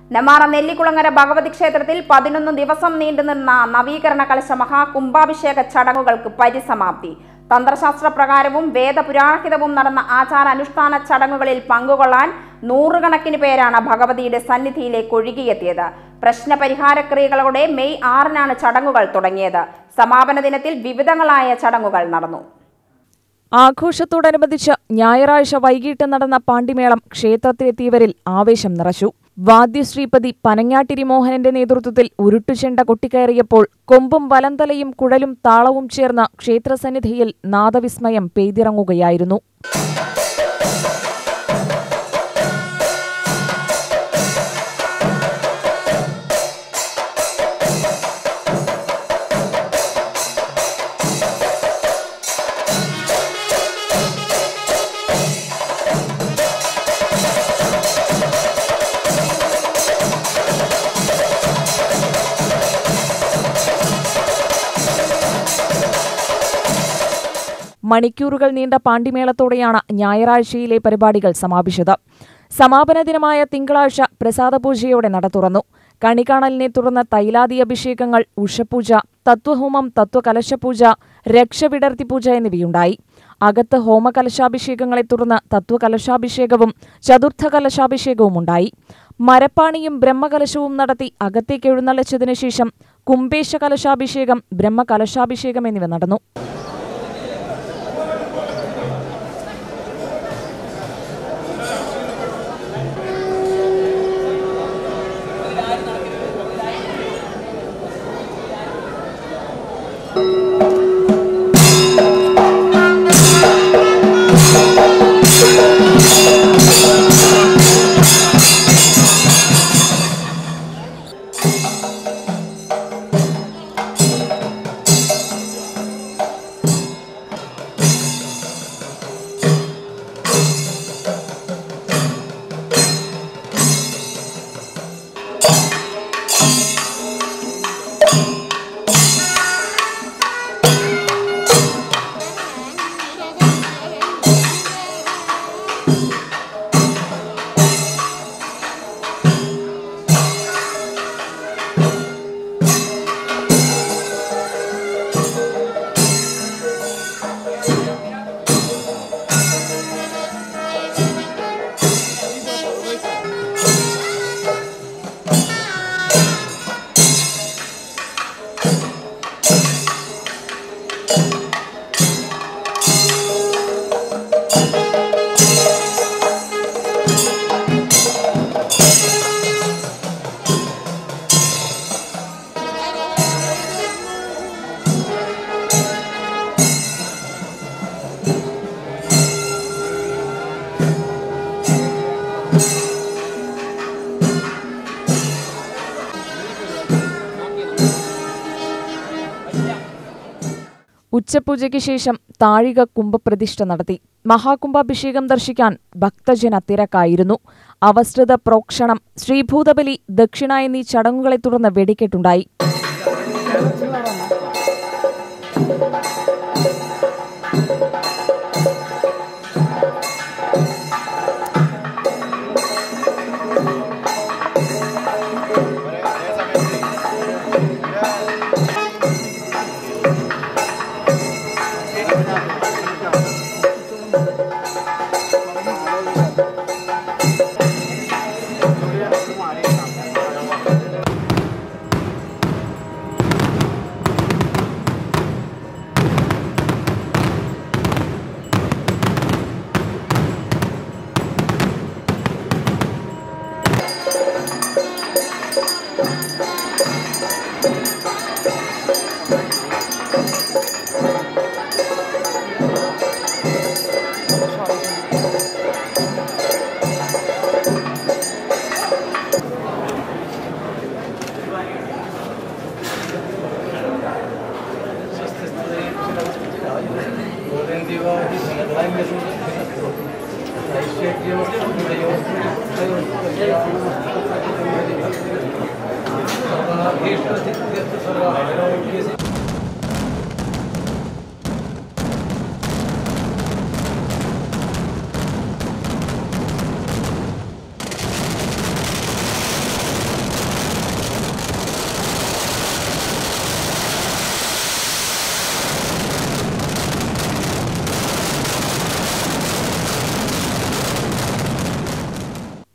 നെമാറ നെല്ലിക്കുളങ്ങര ഭഗവതി ക്ഷേത്രത്തിൽ പതിനൊന്ന് ദിവസം നീണ്ടുനിന്ന നവീകരണ കലശ മഹാകുംഭാഭിഷേക ചടങ്ങുകൾക്ക് പരിസമാപ്തി തന്ത്രശാസ്ത്ര പ്രകാരവും വേദപുരാഹിതവും നടന്ന ആചാരാനുഷ്ഠാന ചടങ്ങുകളിൽ പങ്കുകൊള്ളാൻ നൂറുകണക്കിന് പേരാണ് ഭഗവതിയുടെ സന്നിധിയിലേക്ക് ഒഴുകിയെത്തിയത് പ്രശ്നപരിഹാര ക്രിയകളോടെ മെയ് ആറിനാണ് ചടങ്ങുകൾ തുടങ്ങിയത് സമാപന ദിനത്തിൽ വിവിധങ്ങളായ ചടങ്ങുകൾ നടന്നു ആഘോഷത്തോടനുബന്ധിച്ച് ഞായറാഴ്ച വൈകിട്ട് നടന്ന പാണ്ടിമേളം ക്ഷേത്രത്തിലെത്തിയവരിൽ ആവേശം നിറച്ചു വാദ്യശ്രീപതി പനങ്ങാട്ടിരി മോഹനന്റെ നേതൃത്വത്തിൽ ഉരുട്ടുചെണ്ട കൊട്ടിക്കയറിയപ്പോൾ കൊമ്പും വലന്തലയും കുഴലും താളവും ചേർന്ന ക്ഷേത്രസന്നിധിയിൽ നാദവിസ്മയം പെയ്തിറങ്ങുകയായിരുന്നു മണിക്കൂറുകൾ നീണ്ട പാണ്ടിമേളത്തോടെയാണ് ഞായറാഴ്ചയിലെ പരിപാടികൾ സമാപിച്ചത് സമാപന ദിനമായ തിങ്കളാഴ്ച പ്രസാദപൂജയോടെ നട തുറന്നു കണികാണലിനെ തുടർന്ന് തൈലാദി അഭിഷേകങ്ങൾ ഉഷപൂജ തത്വഹോമം തത്വകലശപൂജ രക്ഷവിടർത്തി പൂജ എന്നിവയുണ്ടായി അകത്ത് ഹോമകലശാഭിഷേകങ്ങളെ തുടർന്ന് തത്വകലശാഭിഷേകവും ചതുർത്ഥ കലശാഭിഷേകവും ഉണ്ടായി മരപ്പാണിയും ബ്രഹ്മകലശവും നടത്തി അകത്തേക്ക് എഴുന്നള്ളിച്ചതിനു ശേഷം കുംഭേശ കലശാഭിഷേകം ബ്രഹ്മകലശാഭിഷേകം എന്നിവ നടന്നു ഉച്ചപൂജയ്ക്ക് ശേഷം താഴിക കുംഭപ്രതിഷ്ഠ നടത്തി മഹാകുംഭാഭിഷേകം ദർശിക്കാൻ ഭക്തജന തിരക്കായിരുന്നു അവസ്ഥിത പ്രോക്ഷണം ശ്രീഭൂതബലി ദക്ഷിണ എന്നീ ചടങ്ങുകളെ തുടർന്ന് വെടിക്കെട്ടുണ്ടായി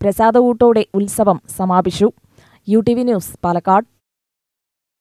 പ്രസാദകൂട്ടോടെ ഉത്സവം സമാപിച്ചു U T V news Palakkad